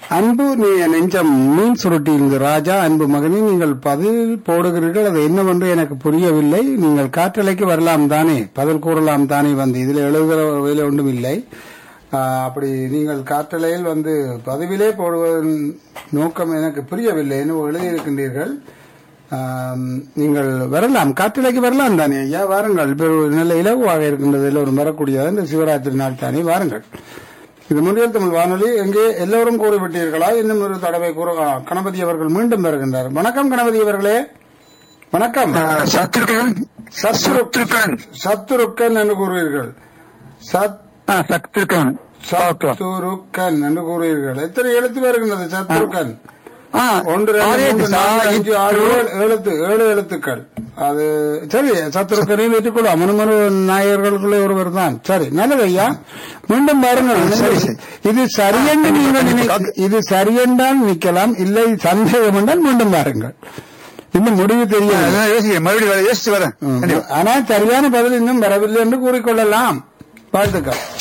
அன்பு நீ நெஞ்சம் மீன் சுருட்டியில் ராஜா அன்பு மகனே நீங்கள் பதில் போடுகிறீர்கள் அது என்னவென்று எனக்கு புரியவில்லை நீங்கள் காற்றலைக்கு வரலாம் தானே பதில் கூறலாம் தானே வந்து இதில் எழுதுகிற வேலை ஒன்றும் இல்லை ஆ, அப்படி நீங்கள் காற்றலையில் வந்து பதிவிலே போடுவதன் நோக்கம் எனக்கு புரியவில்லை என்று எழுதியிருக்கின்றீர்கள் ஆம், நீங்கள் வரலாம் காற்றலைக்கு வரலாம் தானே ஐயா வாருங்கள் இப்போ ஒரு நல்ல இலகுவாக இருக்கின்றது எல்லோரும் வரக்கூடியது இந்த சிவராத்திரி நாள் தானே வாருங்கள் இது முன்னில் தமிழ் வானொலி எங்கே எல்லோரும் கூறிவிட்டீர்களா இன்னும் ஒரு தடவை கூற ஆ, கணபதி அவர்கள் மீண்டும் வருகின்றார் வணக்கம் கணபதி அவர்களே வணக்கம் சத்ருகன் சத்ருகன் சத்துருக்கன் என்று கூறுவீர்கள் சத் சத்ருகன் சத்துருக்கன் என்று கூறுவீர்கள் எத்தனை எழுத்து வருகின்றது சத்துருக்கன் ஆ, ஒன்று ரெண்டு ஆறு, மூன்று நான்கு ஆறு, அஞ்சு ஆறு ஏழு எழுத்து ஏழு எழுத்துக்கள் அது சரி சத்துருக்கனையும் ஏற்றுக்கொள்ளும் மனுமனு நாயகர்களுக்குள்ளே ஒருவர் தான் சரி நல்லது ஐயா மீண்டும் பாருங்கள் சரி, சரி. இது சரியென்று நீங்கள் நினை- இது சரியென்றால் நிக்கலாம் இல்லை சந்தேகம் என்றால் மீண்டும் பாருங்கள் இன்னும் முடிவு ஆ, தெரியாது அதான் யோசிக்கிறேன் மறுபடியும் வரேன் யோசிச்சு வரேன் ம். கண்டிப்பா. ஆனால் சரியான பதில் இன்னும் வரவில்லை என்று கூறிக்கொள்ளலாம் வாழ்த்துக்கள்